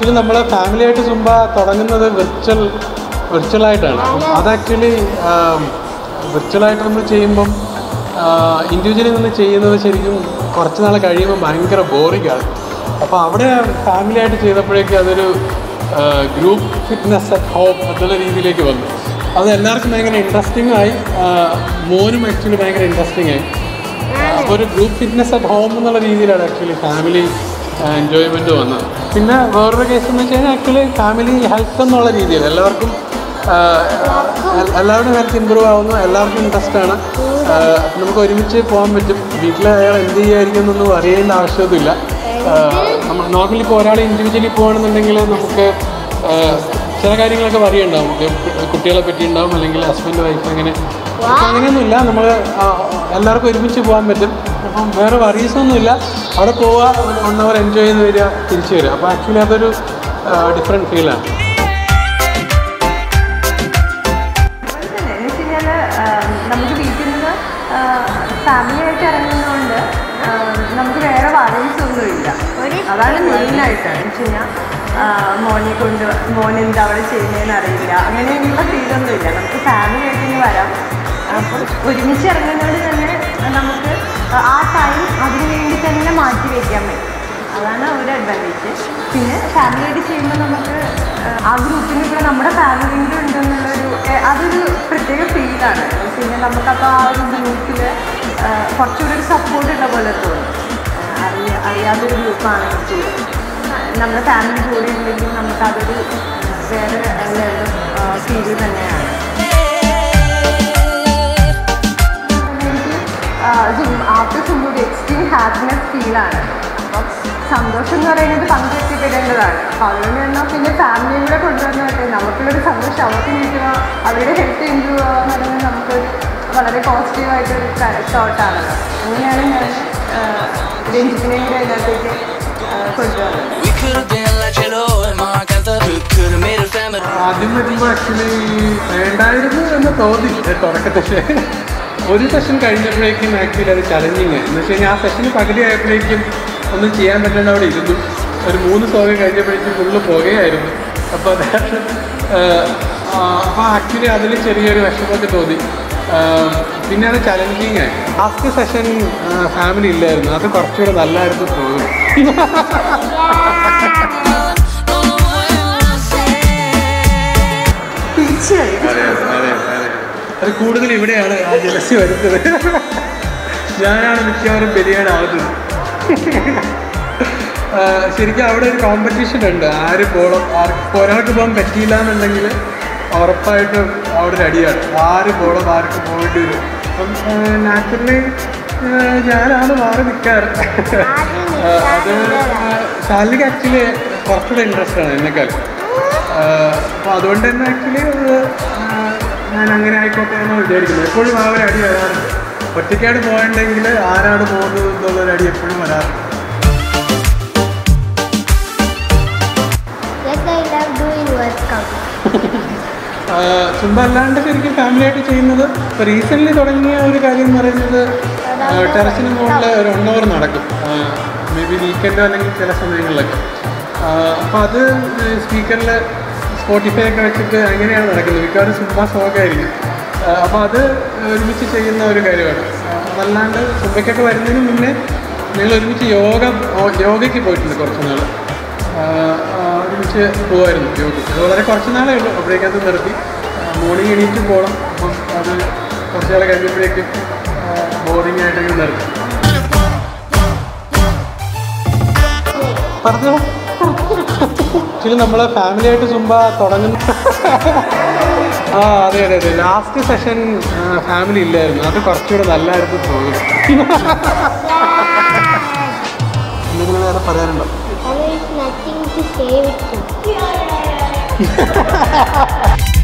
Actually നമ്മൾ family ആയിട്ട് Zumba തുടങ്ങുന്നത് വിർച്വൽ വിർച്വൽ ആയിട്ടാണ് അത് ആക്ച്വലി വിർച്വൽ ആയിട്ട് നമ്മൾ ചെയ്യുമ്പം ഇൻഡിവിജ്വലി നിന്ന് ചെയ്യുന്നത് ശരിക്കും കുറച്ച് നാൾ കഴിയുമ്പോൾ ഭയങ്കര ബോറിംഗ് ആണ് അപ്പോൾ അവിടെ ഫാമിലി ആയിട്ട് ചെയ്തപ്പോഴേക്കും അതൊരു ഗ്രൂപ്പ് ഫിറ്റ്നസ് അറ്റ് ഹോം എന്നുള്ള രീതിയിലേക്ക് വന്നു അത് എല്ലാവർക്കും ഭയങ്കര ഇൻട്രസ്റ്റിംഗ് ആയി ആ, മോനും ആക്ച്വലി ഭയങ്കര ഇൻട്രസ്റ്റിംഗ് ആയി അപ്പോൾ ഒരു ഗ്രൂപ്പ് ഫിറ്റ്നസ് അറ്റ് ഹോം എന്നുള്ള രീതിയിലാണ് ആക്ച്വലി ഫാമിലി എൻജോയ്മെൻറ്റ് വന്നത് പിന്നെ വേറൊരു കേസ് എന്ന് വെച്ച് കഴിഞ്ഞാൽ ആക്ച്വലി ഫാമിലി ഹെൽത്ത് എന്നുള്ള രീതിയിൽ എല്ലാവർക്കും ആ, എൽ- എല്ലാവരുടെയും ഹെൽത്ത് ഇമ്പ്രൂവ് ആവുന്നു എല്ലാവർക്കും ഇൻട്രസ്റ്റ് ആണ് ആ, നമുക്ക് ഒരുമിച്ച് പോകാൻ പറ്റും വീട്ടിൽ അയാൾ എന്ത് ചെയ്യുമായിരിക്കും എന്നൊന്നും അറിയേണ്ട ആവശ്യമൊന്നുമില്ല ആ, നമ്മൾ നോർമലി ഇപ്പോൾ ഒരാൾ ഇൻഡിവിജ്വലി പോകുകയാണെന്നുണ്ടെങ്കിൽ നമുക്ക് ആ, ചില കാര്യങ്ങളൊക്കെ പറയുണ്ടാവും നമുക്ക് കുട്ടികളെ പറ്റി ഉണ്ടാവും അല്ലെങ്കിൽ ഹസ്ബൻഡ് വൈഫ് അങ്ങനെ ഇപ്പം അങ്ങനെയൊന്നുമില്ല നമ്മൾ എല്ലാവർക്കും ഒരുമിച്ച് പോകാൻ പറ്റും അപ്പം വേറെ worries ഒന്നുമില്ല അവിടെ പോവുക വൺ അവർ എൻജോയ് ചെയ്ത് വരിക തിരിച്ചു വരിക അപ്പോൾ ആക്ച്വലി അതൊരു ഡിഫറെൻറ്റ് ഫീലാണ് എന്ന് വെച്ച് കഴിഞ്ഞാൽ നമുക്ക് വീട്ടിൽ നിന്ന് ഫാമിലി ആയിട്ട് ഇറങ്ങുന്നതുകൊണ്ട് ആ, നമുക്ക് വേറെ വാല്യൂസ് ഒന്നുമില്ല അതാണ് മെയിനായിട്ട് എന്ന് വെച്ച് കഴിഞ്ഞാൽ മോനെ കൊണ്ട് മോൻ എന്താ അവിടെ ചെയ്യുന്നതെന്ന് അറിയില്ല അങ്ങനെയുള്ള ഫീലൊന്നും ഇല്ല നമുക്ക് ഫാമിലി ആയിട്ട് ഇനി വരാം അപ്പോൾ ഒരുമിച്ച് ഇറങ്ങുന്നതുകൊണ്ട് തന്നെ നമുക്ക് ആ ടൈം അതിന് വേണ്ടി തന്നെ മാറ്റി വയ്ക്കാൻ പറ്റും അതാണ് ഒരു അഡ്വാൻറ്റേജ് പിന്നെ ഫാമിലി ആയിട്ട് ചെയ്യുമ്പോൾ നമുക്ക് ആ ഗ്രൂപ്പിൻ്റെ കൂടെ നമ്മുടെ ഫാമിലിയും കൂടെ ഉണ്ടെന്നുള്ളൊരു ഏഹ് അതൊരു പ്രത്യേക ഫീലാണ് പിന്നെ നമുക്കപ്പോൾ ആ ഒരു ഗ്രൂപ്പിൽ കുറച്ചുകൂടി ഒരു സപ്പോർട്ട് ഉള്ള പോലെ തോന്നും ഏഹ് അറിയ അറിയാത്തൊരു ഗ്രൂപ്പാണെങ്കിൽ കൂടി നമ്മുടെ ഫാമിലി കൂടെ ഉണ്ടെങ്കിൽ നമുക്കതൊരു വേറെ ലെവൽ ഫീൽ തന്നെയാണ് ആഫ്റ്റർ സും ഒരു എക്സ്ട്രീം ഹാപ്പിനെസ് ഫീലാണ് അപ്പം സന്തോഷം എന്ന് പറയുന്നത് പങ്കെത്തിപ്പെടേണ്ടതാണ് അപ്പോൾ അതുകൊണ്ട് തന്നെ പിന്നെ ഫാമിലിയും കൂടെ കൊണ്ടുവന്ന് പറ്റേ നമുക്കുള്ളൊരു സന്തോഷം അവർക്ക് കിട്ടുക അവരുടെ ഹെൽത്ത് ഇമ്പ്രൂവ് ആവുക എന്ന് പറയുന്നത് നമുക്കൊരു വളരെ പോസിറ്റീവായിട്ടൊരു തോട്ടാണല്ലോ അങ്ങനെയാണ് ഞാൻ രഞ്ജിത്തിനെയും കൂടെ അതിനകത്തേക്ക് ആ, കൊണ്ടുവന്നത് We could have been like Jello and Mark Arthur. Could have made a family. ആദ്യം വരുമ്പോൾ ആക്ച്വലി വേണ്ടായിരുന്നു എന്ന് തോന്നി തുടക്കത്തിൽ ഒരു സെഷൻ കഴിഞ്ഞപ്പോഴേക്കും ആക്ച്വലി അത് ചലഞ്ചിങ് എന്ന് വെച്ച് കഴിഞ്ഞാൽ ആ സെഷന് പകുതി ആയപ്പോഴേക്കും ഒന്നും ചെയ്യാൻ പറ്റാണ്ട് അവിടെ ഇരുന്നു ഒരു മൂന്ന് സോങ് കഴിഞ്ഞപ്പോഴേക്കും ഫുള്ള് പുകയായിരുന്നു അപ്പോൾ അത് അപ്പോൾ ആക്ച്വലി അതിൽ ചെറിയൊരു വിഷമമൊക്കെ തോന്നി ആ, പിന്നെ അത് ചലഞ്ചിങ് ആയി ലാസ്റ്റ് സെഷൻ ഫാമിലി ഇല്ലായിരുന്നു അത് കുറച്ചുകൂടെ നല്ലതായിരുന്നു തോന്നുന്നു തീർച്ചയായും അതെ അതെ അതെ അതെ അത് കൂടുതൽ ഇവിടെയാണ് ആ ജലസി വരുന്നത് ഞാനാണ് മിക്കവാറും ബലിയാണ് ആവുന്നത് ആ, ശരിക്കും അവിടെ ഒരു കോമ്പറ്റീഷൻ ഉണ്ട് ആര് പോകണം ആർക്ക് ഒരാൾക്ക് പോകാൻ പറ്റിയില്ല എന്നുണ്ടെങ്കിൽ ഉറപ്പായിട്ടും അവിടെ ഒരു അടിയാണ് ആര് പോകണം ആർക്ക് പോകേണ്ടി വരും അപ്പം നാച്ചുറലി ഞാനാണ് മാറി നിൽക്കാറ് ആ, അത് ശാലിക്ക് ആക്ച്വലി കുറച്ചുകൂടെ ഇൻട്രസ്റ്റ് ആണ് എന്നെക്കാളും അപ്പോൾ അതുകൊണ്ട് തന്നെ ആക്ച്വലി ഞാൻ അങ്ങനെ ആയിക്കോട്ടെ എന്ന് വിചാരിക്കുന്നത് എപ്പോഴും ആ ഒരു അടി വരാറുണ്ട് ഒറ്റയ്ക്കാട് പോകണ്ടെങ്കിൽ ആരാണ് പോകുന്നത് എന്നുള്ളൊരു അടി എപ്പോഴും വരാറുണ്ട് Yes, I love doing workout. ചുമ്പ അല്ലാണ്ട് ശരിക്കും ഫാമിലി ആയിട്ട് ചെയ്യുന്നത് ഇപ്പോൾ റീസെൻ്റ്ലി തുടങ്ങിയ ഒരു കാര്യം എന്ന് പറയുന്നത് ടെറസിന് മുകളിൽ ഒരു വൺ അവർ നടക്കും മേ ബി വീക്കെൻഡോ അല്ലെങ്കിൽ ചില സമയങ്ങളിലൊക്കെ അപ്പോൾ അത് സ്പീക്കറിൽ സ്പോട്ടിഫൈ ഒക്കെ വെച്ചിട്ട് അങ്ങനെയാണ് നടക്കുന്നത് മിക്കവാറും സുംബ സോങ്ങായിരിക്കും അപ്പോൾ അത് ഒരുമിച്ച് ചെയ്യുന്ന ഒരു കാര്യമാണ് ആ, അതല്ലാണ്ട് സുംബയ്ക്കൊക്കെ വരുന്നതിന് മുന്നേ ഞങ്ങൾ ഒരുമിച്ച് യോഗ യോഗയ്ക്ക് പോയിട്ടുണ്ട് കുറച്ച് നാൾ ഒരുമിച്ച് പോകുമായിരുന്നു യോഗയ്ക്ക് അത് വളരെ കുറച്ച് നാളേ ഉള്ളൂ അപ്പോഴേക്കും അത് നിർത്തി മോർണിംഗ് എണീറ്റ് പോകണം അപ്പം അത് കുറച്ച് നാൾ കഴിഞ്ഞപ്പോഴേക്കും ബോറിംഗ് ആയിട്ടൊക്കെ നിർത്തി പറഞ്ഞു ആക്ച്വലി നമ്മൾ ഫാമിലി ആയിട്ട് സുംബ തുടങ്ങുന്ന ആ അതെ അതെ അതെ ലാസ്റ്റ് സെഷൻ ഫാമിലി ഇല്ലായിരുന്നു അത് കുറച്ചുകൂടെ നല്ലതായിരുന്നു തോന്നുന്നു എന്തെങ്കിലും വേറെ പറയാനുണ്ടോ There is nothing to say with you.